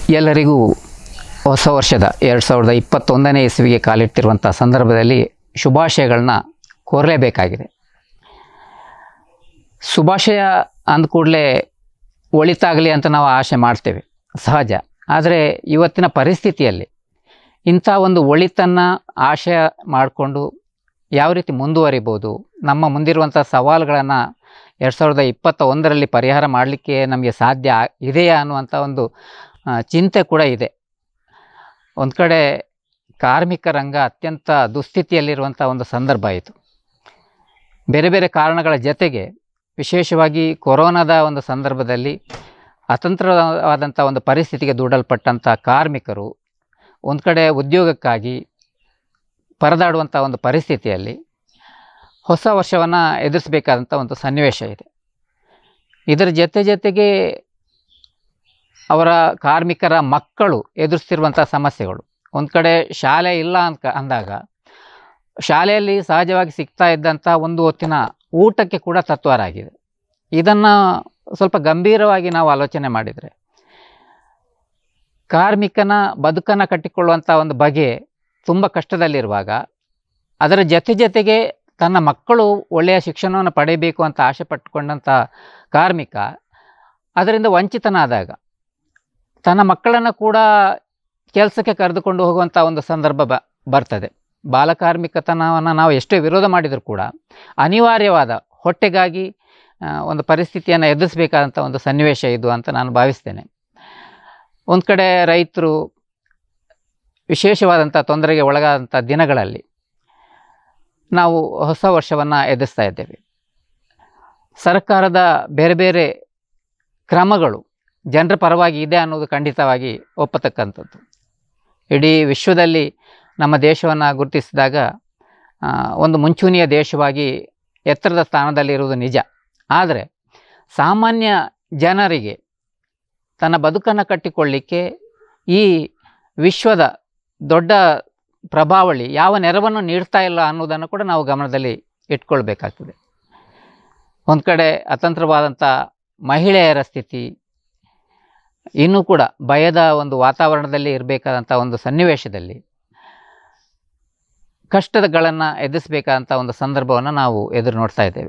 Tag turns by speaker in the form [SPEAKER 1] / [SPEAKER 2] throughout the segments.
[SPEAKER 1] ಎಲ್ಲರಿಗೂ ಹೊಸ ವರ್ಷದ ಎರಡು ಸಾವಿರದ ಇಪ್ಪತ್ತೊಂದನೇ ಇಸ್ವಿಗೆ ಕಾಲಿಟ್ಟಿರುವಂಥ ಸಂದರ್ಭದಲ್ಲಿ ಶುಭಾಶಯಗಳನ್ನ ಕೋರಲೇಬೇಕಾಗಿದೆ ಶುಭಾಶಯ ಅಂದ ಕೂಡಲೇ ಒಳಿತಾಗಲಿ ಅಂತ ನಾವು ಆಶೆ ಮಾಡ್ತೇವೆ ಸಹಜ ಆದರೆ ಇವತ್ತಿನ ಪರಿಸ್ಥಿತಿಯಲ್ಲಿ ಇಂಥ ಒಂದು ಒಳಿತನ್ನು ಆಶಯ ಮಾಡಿಕೊಂಡು ಯಾವ ರೀತಿ ಮುಂದುವರಿಬೋದು ನಮ್ಮ ಮುಂದಿರುವಂಥ ಸವಾಲುಗಳನ್ನು ಎರಡು ಸಾವಿರದ ಇಪ್ಪತ್ತ ಒಂದರಲ್ಲಿ ಪರಿಹಾರ ಮಾಡಲಿಕ್ಕೆ ನಮಗೆ ಸಾಧ್ಯ ಆ- ಇದೆಯಾ ಅನ್ನುವಂಥ ಒಂದು ಆ, ಚಿಂತೆ ಕೂಡ ಇದೆ ಒಂದು ಕಡೆ ಕಾರ್ಮಿಕ ರಂಗ ಅತ್ಯಂತ ದುಸ್ಥಿತಿಯಲ್ಲಿರುವಂಥ ಒಂದು ಸಂದರ್ಭ ಆಯಿತು ಬೇರೆ ಬೇರೆ ಕಾರಣಗಳ ಜೊತೆಗೆ ವಿಶೇಷವಾಗಿ ಕೊರೋನಾದ ಒಂದು ಸಂದರ್ಭದಲ್ಲಿ ಅತಂತ್ರವಾದಂಥ ಒಂದು ಪರಿಸ್ಥಿತಿಗೆ ದೂಡಲ್ಪಟ್ಟಂಥ ಕಾರ್ಮಿಕರು ಒಂದು ಕಡೆ ಉದ್ಯೋಗಕ್ಕಾಗಿ ಪರದಾಡುವಂಥ ಒಂದು ಪರಿಸ್ಥಿತಿಯಲ್ಲಿ ಹೊಸ ವರ್ಷವನ್ನು ಎದುರಿಸಬೇಕಾದಂಥ ಒಂದು ಸನ್ನಿವೇಶ ಇದೆ ಇದರ ಜೊತೆ ಜೊತೆಗೆ ಅವರ ಕಾರ್ಮಿಕರ ಮಕ್ಕಳು ಎದುರಿಸ್ತಿರುವಂಥ ಸಮಸ್ಯೆಗಳು ಒಂದು ಕಡೆ ಶಾಲೆ ಇಲ್ಲ ಅಂತ ಅಂದಾಗ ಶಾಲೆಯಲ್ಲಿ ಸಹಜವಾಗಿ ಸಿಗ್ತಾ ಇದ್ದಂಥ ಒಂದು ಹೊತ್ತಿನ ಊಟಕ್ಕೆ ಕೂಡ ತತ್ವಾರಾಗಿದೆ ಇದನ್ನು ಸ್ವಲ್ಪ ಗಂಭೀರವಾಗಿ ನಾವು ಆಲೋಚನೆ ಮಾಡಿದರೆ ಕಾರ್ಮಿಕನ ಬದುಕನ್ನು ಕಟ್ಟಿಕೊಳ್ಳುವಂಥ ಒಂದು ಬಗೆ ತುಂಬ ಕಷ್ಟದಲ್ಲಿರುವಾಗ ಅದರ ಜೊತೆ ಜೊತೆಗೆ ತನ್ನ ಮಕ್ಕಳು ಒಳ್ಳೆಯ ಶಿಕ್ಷಣವನ್ನು ಪಡೆಯಬೇಕು ಅಂತ ಆಸೆ ಪಟ್ಟುಕೊಂಡಂಥ ಕಾರ್ಮಿಕ ಅದರಿಂದ ವಂಚಿತನಾದಾಗ ತನ್ನ ಮಕ್ಕಳನ್ನು ಕೂಡ ಕೆಲಸಕ್ಕೆ ಕರೆದುಕೊಂಡು ಹೋಗುವಂಥ ಒಂದು ಸಂದರ್ಭ ಬ ಬರ್ತದೆ ಬಾಲಕಾರ್ಮಿಕತನವನ್ನು ನಾವು ಎಷ್ಟೇ ವಿರೋಧ ಮಾಡಿದರೂ ಕೂಡ ಅನಿವಾರ್ಯವಾದ ಹೊಟ್ಟೆಗಾಗಿ ಆ, ಒಂದು ಪರಿಸ್ಥಿತಿಯನ್ನು ಎದುರಿಸಬೇಕಾದಂಥ ಒಂದು ಸನ್ನಿವೇಶ ಇದು ಅಂತ ನಾನು ಭಾವಿಸ್ತೇನೆ ಒಂದು ಕಡೆ ರೈತರು ವಿಶೇಷವಾದಂಥ ತೊಂದರೆಗೆ ಒಳಗಾದಂಥ ದಿನಗಳಲ್ಲಿ ನಾವು ಹೊಸ ವರ್ಷವನ್ನು ಎದುರಿಸ್ತಾ ಇದ್ದೇವೆ ಸರ್ಕಾರದ ಬೇರೆ ಬೇರೆ ಕ್ರಮಗಳು ಜನರ ಪರವಾಗಿ ಇದೆ ಅನ್ನೋದು ಖಂಡಿತವಾಗಿ ಒಪ್ಪತಕ್ಕಂಥದ್ದು ಇಡೀ ವಿಶ್ವದಲ್ಲಿ ನಮ್ಮ ದೇಶವನ್ನು ಗುರುತಿಸಿದಾಗ ಆ, ಒಂದು ಮುಂಚೂಣಿಯ ದೇಶವಾಗಿ ಎತ್ತರದ ಸ್ಥಾನದಲ್ಲಿರುವುದು ನಿಜ ಆದರೆ ಸಾಮಾನ್ಯ ಜನರಿಗೆ ತನ್ನ ಬದುಕನ್ನು ಕಟ್ಟಿಕೊಳ್ಳಿಕ್ಕೆ ಈ ವಿಶ್ವದ ದೊಡ್ಡ ಪ್ರಭಾವಳಿ ಯಾವ ನೆರವನ್ನು ನೀಡ್ತಾ ಇಲ್ಲ ಅನ್ನೋದನ್ನು ಕೂಡ ನಾವು ಗಮನದಲ್ಲಿ ಇಟ್ಕೊಳ್ಬೇಕಾಗ್ತದೆ ಒಂದು ಕಡೆ ಅತಂತ್ರವಾದಂಥ ಮಹಿಳೆಯರ ಸ್ಥಿತಿ ಇನ್ನೂ ಕೂಡ ಭಯದ ಒಂದು ವಾತಾವರಣದಲ್ಲಿ ಇರಬೇಕಾದಂಥ ಒಂದು ಸನ್ನಿವೇಶದಲ್ಲಿ ಕಷ್ಟಗಳನ್ನು ಎದುರಿಸಬೇಕಾದಂಥ ಒಂದು ಸಂದರ್ಭವನ್ನು ನಾವು ಎದುರು ನೋಡ್ತಾ ಇದ್ದೇವೆ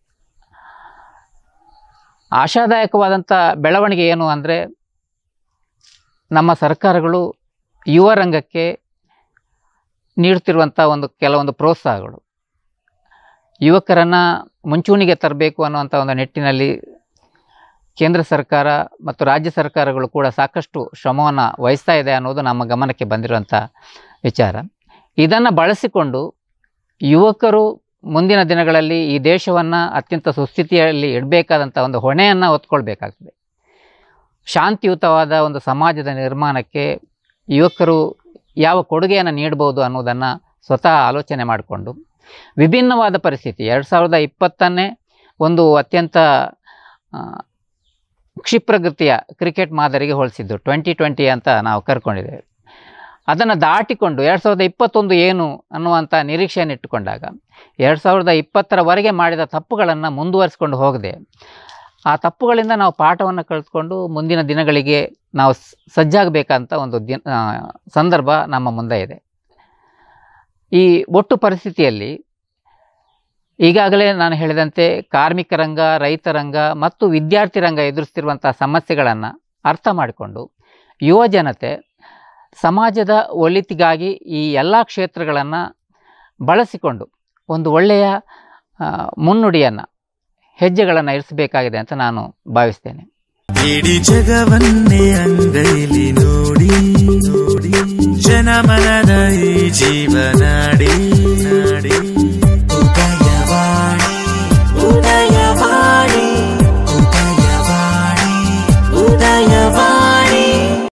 [SPEAKER 1] ಆಶಾದಾಯಕವಾದಂಥ ಬೆಳವಣಿಗೆ ಏನು ಅಂದರೆ ನಮ್ಮ ಸರ್ಕಾರಗಳು ಯುವ ರಂಗಕ್ಕೆ ನೀಡ್ತಿರುವಂಥ ಒಂದು ಕೆಲವೊಂದು ಪ್ರೋತ್ಸಾಹಗಳು ಯುವಕರನ್ನು ಮುಂಚೂಣಿಗೆ ತರಬೇಕು ಅನ್ನುವಂಥ ಒಂದು ನಿಟ್ಟಿನಲ್ಲಿ ಕೇಂದ್ರ ಸರ್ಕಾರ ಮತ್ತು ರಾಜ್ಯ ಸರ್ಕಾರಗಳು ಕೂಡ ಸಾಕಷ್ಟು ಶ್ರಮವನ್ನು ವಹಿಸ್ತಾ ಇದೆ ಅನ್ನೋದು ನಮ್ಮ ಗಮನಕ್ಕೆ ಬಂದಿರುವಂಥ ವಿಚಾರ ಇದನ್ನು ಬಳಸಿಕೊಂಡು ಯುವಕರು ಮುಂದಿನ ದಿನಗಳಲ್ಲಿ ಈ ದೇಶವನ್ನು ಅತ್ಯಂತ ಸುಸ್ಥಿತಿಯಲ್ಲಿ ಇಡಬೇಕಾದಂಥ ಒಂದು ಹೊಣೆಯನ್ನು ಹೊತ್ಕೊಳ್ಬೇಕಾಗ್ತದೆ ಶಾಂತಿಯುತವಾದ ಒಂದು ಸಮಾಜದ ನಿರ್ಮಾಣಕ್ಕೆ ಯುವಕರು ಯಾವ ಕೊಡುಗೆಯನ್ನು ನೀಡ್ಬೋದು ಅನ್ನೋದನ್ನು ಸ್ವತಃ ಆಲೋಚನೆ ಮಾಡಿಕೊಂಡು ವಿಭಿನ್ನವಾದ ಪರಿಸ್ಥಿತಿ ಎರಡು ಸಾವಿರದ ಇಪ್ಪತ್ತನ್ನೇ ಒಂದು ಅತ್ಯಂತ ಆ, ಕ್ಷಿಪ್ರಗತಿಯ ಕ್ರಿಕೆಟ್ ಮಾದರಿಗೆ ಹೋಲಿಸಿದ್ದು ಟ್ವೆಂಟಿ ಟ್ವೆಂಟಿ ಅಂತ ನಾವು ಕರ್ಕೊಂಡಿದ್ದೇವೆ ಅದನ್ನು ದಾಟಿಕೊಂಡು ಎರಡು ಸಾವಿರದ ಇಪ್ಪತ್ತೊಂದು ಏನು ಅನ್ನುವಂಥ ನಿರೀಕ್ಷೆಯನ್ನು ಇಟ್ಟುಕೊಂಡಾಗ ಎರಡು ಸಾವಿರದ ಇಪ್ಪತ್ತರವರೆಗೆ ಮಾಡಿದ ತಪ್ಪುಗಳನ್ನು ಮುಂದುವರಿಸ್ಕೊಂಡು ಹೋಗದೆ ಆ ತಪ್ಪುಗಳಿಂದ ನಾವು ಪಾಠವನ್ನು ಕಲಿತ್ಕೊಂಡು ಮುಂದಿನ ದಿನಗಳಿಗೆ ನಾವು ಸ್- ಸಜ್ಜಾಗಬೇಕಂತ ಒಂದು ದಿನ ಆ, ಸಂದರ್ಭ ನಮ್ಮ ಮುಂದೆ ಇದೆ ಈ ಒಟ್ಟು ಪರಿಸ್ಥಿತಿಯಲ್ಲಿ ಈಗಾಗಲೇ ನಾನು ಹೇಳಿದಂತೆ ಕಾರ್ಮಿಕ ರಂಗ ರೈತ ರಂಗ ಮತ್ತು ವಿದ್ಯಾರ್ಥಿ ರಂಗ ಎದುರಿಸ್ತಿರುವಂಥ ಸಮಸ್ಯೆಗಳನ್ನು ಅರ್ಥ ಮಾಡಿಕೊಂಡು ಯುವ ಜನತೆ ಸಮಾಜದ ಒಳಿತಿಗಾಗಿ ಈ ಎಲ್ಲ ಕ್ಷೇತ್ರಗಳನ್ನು ಬಳಸಿಕೊಂಡು ಒಂದು ಒಳ್ಳೆಯ ಆ, ಮುನ್ನುಡಿಯನ್ನು ಹೆಜ್ಜೆಗಳನ್ನು ಇರಿಸಬೇಕಾಗಿದೆ ಅಂತ ನಾನು ಭಾವಿಸ್ತೇನೆ
[SPEAKER 2] ಇಡೀ ಜಗವನ್ನೇ ಅಂಗೈಲಿ ನೋಡಿ ನೋಡಿ ಜನಮನದ ಈ ಜೀವನಾಡಿ